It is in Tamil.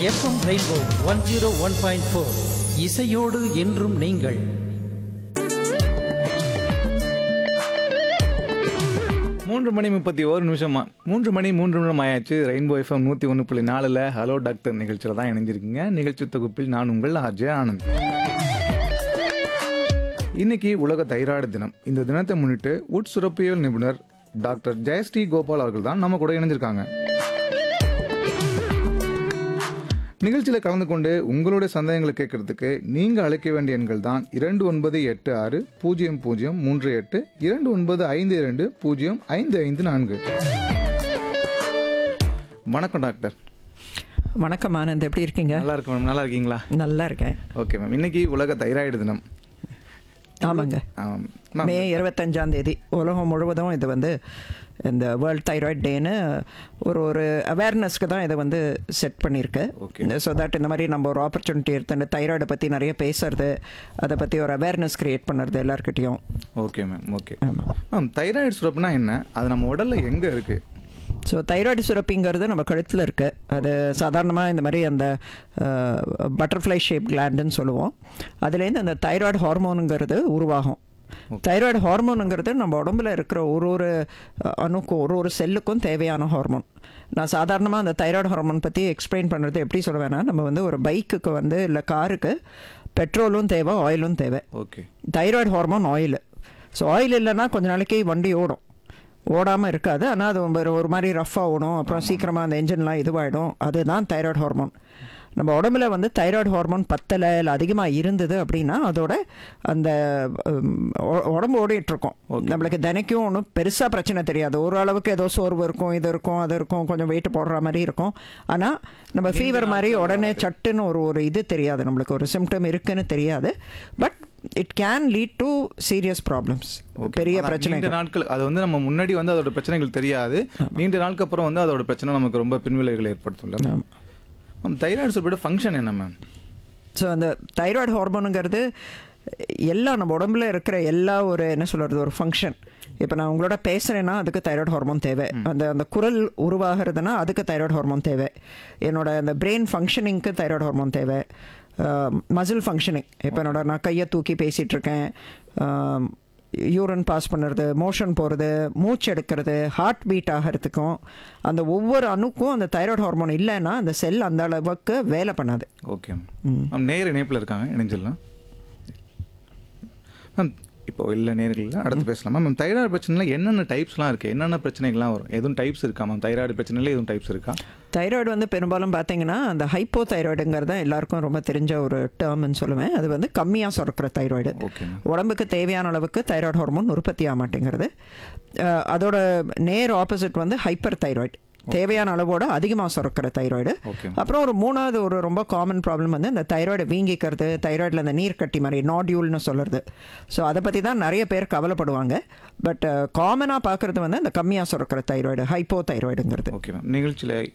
FM rainbow one zero one point four இசையோடு என்றும் நீங்கள் மூன்று மணி முப்பத்தி ஒரு நிமிஷமா மூன்று மணி மூன்று நிமிடம் ஆயாச்சு ரெயின்போ எஃப்எம் நூற்றி ஒன்று புள்ளி நாலில் ஹலோ டாக்டர் நிகழ்ச்சியில் தான் இணைஞ்சிருக்கீங்க நிகழ்ச்சி தொகுப்பில் நான் உங்கள் ஆர்ஜே ஆனந்த் இன்னைக்கு உலக தைராய்டு தினம் இந்த தினத்தை முன்னிட்டு உட்சுரப்பியல் நிபுணர் டாக்டர் ஜெயஸ்ரீ கோபால் அவர்கள் தான் நம்ம கூட இணைஞ்சிருக்காங்க நிகழ்ச்சியில் கலந்து கொண்டு உங்களுடைய சந்தேகங்களை கேட்கறதுக்கு நீங்கள் அழைக்க வேண்டிய எண்கள் தான் இரண்டு ஒன்பது எட்டு ஆறு பூஜ்ஜியம் பூஜ்ஜியம் மூன்று எட்டு இரண்டு ஒன்பது ஐந்து இரண்டு பூஜ்ஜியம் ஐந்து ஐந்து நான்கு வணக்கம் டாக்டர் வணக்கம் ஆனந்த் எப்படி இருக்கீங்க நல்லா இருக்கு மேம் நல்லா இருக்கீங்களா நல்லா இருக்கேன் ஓகே மேம் இன்னைக்கு உலக தைராய்டு தினம் ஆமாங்க ஆம். மேம் மே இருபத்தஞ்சாம் தேதி உலகம் முழுவதும் இது வந்து இந்த வேர்ல்ட் தைராய்ட் டேன்னு ஒரு ஒரு அவேர்னஸ்க்கு தான் இதை வந்து செட் பண்ணியிருக்கு Okay. ஸோ தட் இந்த மாதிரி நம்ம ஒரு ஆப்பர்ச்சுனிட்டி எடுத்து இந்த தைராய்டை பற்றி நிறைய பேசுறது அதை பற்றி ஒரு அவேர்னஸ் கிரியேட் பண்ணுறது எல்லாருக்கிட்டையும் okay ma'am okay ma'am thyroid சுரப்புனா என்ன அது நம்ம உடல்ல எங்க இருக்கு ஸோ தைராய்டு சுரப்பிங்கிறது நம்ம கழுத்தில் இருக்கு அது சாதாரணமாக இந்த மாதிரி அந்த பட்டர்ஃப்ளை ஷேப் கிளாண்டுன்னு சொல்லுவோம் அதுலேருந்து அந்த தைராய்டு ஹார்மோனுங்கிறது உருவாகும் தைராய்டு ஹார்மோனுங்கிறது நம்ம உடம்புல இருக்கிற ஒரு ஒரு அஹ், அணுக்கும் ஒரு ஒரு செல்லுக்கும் தேவையான ஹார்மோன் நான் சாதாரணமாக அந்த தைராய்டு ஹார்மோன் பற்றி எக்ஸ்பிளைன் பண்ணுறது எப்படி சொல்லுவேன்னா நம்ம வந்து ஒரு பைக்குக்கு வந்து இல்லை காருக்கு பெட்ரோலும் தேவை ஆயிலும் தேவை okay thyroid hormone oil so oil இல்லைன்னா கொஞ்ச நாளைக்கு வண்டி ஓடும் ஓடாமல் இருக்காது ஆனால் அது ஒரு ஒரு மாதிரி ரஃப்பாக ஓடும் அப்புறம் சீக்கிரமாக அந்த என்ஜின்லாம் இதுவாகிடும் அதுதான் தைராய்டு ஹார்மோன் நம்ம உடம்புல வந்து தைராய்டு ஹார்மோன் பத்தலை இல்லை அதிகமாக இருந்தது அப்படின்னா அதோட அந்த உம், உ- உடம்பு ஓடிட்டு இருக்கும் நம்மளுக்கு தினைக்கும் ஒன்றும் பெருசாக பிரச்சனை தெரியாது ஓரளவுக்கு ஏதோ சோர்வு இருக்கும் இது இருக்கும் அது இருக்கும் கொஞ்சம் வெயிட் போடுற மாதிரி இருக்கும் ஆனால் நம்ம ஃபீவர் மாதிரி உடனே சட்டுன்னு ஒரு ஒரு இது தெரியாது நம்மளுக்கு ஒரு சிம்டம் இருக்குன்னு தெரியாது but it can lead to serious problems பெரிய அதான் பிரச்சனை நீண்ட நாட்கள் அது வந்து நம்ம முன்னாடி வந்து அதோட பிரச்சனைகள் தெரியாது நீண்ட நாளுக்கு அப்புறம் வந்து அதோட பிரச்சனை நமக்கு ரொம்ப பின்விளைவுகளை ஏற்படுத்தும்ல மேம் தைராய்டு சுரப்போட ஃபங்க்ஷன் என்ன மேம் ஸோ அந்த தைராய்டு ஹார்மோனுங்கிறது எல்லா நம்ம உடம்புல இருக்கிற எல்லா ஒரு என்ன சொல்கிறது ஒரு ஃபங்க்ஷன் இப்போ நான் உங்களோட பேசுகிறேன்னா அதுக்கு தைராய்டு ஹார்மோன் தேவை அந்த அந்த குரல் உருவாகிறதுனா அதுக்கு தைராய்டு ஹார்மோன் தேவை என்னோட அந்த பிரெயின் ஃபங்க்ஷனிங்க்கு தைராய்டு ஹார்மோன் தேவை மசில் ஃபங்க்ஷனிங் இப்போ என்னோட நான் கையை தூக்கி பேசிகிட்டு இருக்கேன் யூரின் பாஸ் பண்ணுறது மோஷன் போகிறது மூச்சு எடுக்கிறது ஹார்ட் பீட் ஆகிறதுக்கும் அந்த ஒவ்வொரு அணுக்கும் அந்த தைராய்டு ஹார்மோன் இல்லைன்னா அந்த செல் அந்த அளவுக்கு வேலை பண்ணாது ஓகே மேம் மேம் நேர் இணைப்பில் இருக்காங்க இணைஞ்சிடலாம் மேம் இப்போ இல்லை நேர்கள் அடுத்து பேசலாம் மேம் தைராய்டு பிரச்சனைல என்னென்ன டைப்ஸ்லாம் இருக்குது என்னென்ன பிரச்சனைகள்லாம் வரும் எதுவும் டைப்ஸ் இருக்கா மேம் தைராய்டு பிரச்சனையில் எதுவும் டைப்ஸ் இருக்கா தைராய்டு வந்து பெரும்பாலும் பார்த்தீங்கன்னா அந்த ஹைப்போ தைராய்டுங்கிறது தான் எல்லாருக்கும் ரொம்ப தெரிஞ்ச ஒரு டேர்ம்னு சொல்லுவேன் அது வந்து கம்மியாக சுரக்கிற தைராய்டு ஓகே மேம் உடம்புக்கு தேவையான அளவுக்கு தைராய்டு ஹார்மோன் உற்பத்தி ஆக மாட்டேங்கிறது அஹ் அதோட நேர் ஆப்போசிட் வந்து ஹைப்பர் தைராய்டு தேவையான அளவோட அதிகமாக சுரக்கிற தைராய்டு ஓகே அப்புறம் ஒரு மூணாவது ஒரு ரொம்ப காமன் ப்ராப்ளம் வந்து இந்த தைராய்டு வீங்கிக்கிறது தைராய்டில் அந்த நீர் கட்டி மாதிரி நாடியூல்னு சொல்கிறது ஸோ அதை பற்றி தான் நிறைய பேர் கவலைப்படுவாங்க பட் காமனாக பார்க்குறது வந்து அந்த கம்மியாக சுரக்கிற தைராய்டு ஹைப்போ தைராய்டுங்கிறது ஓகே மேம் நிகழ்ச்சியில்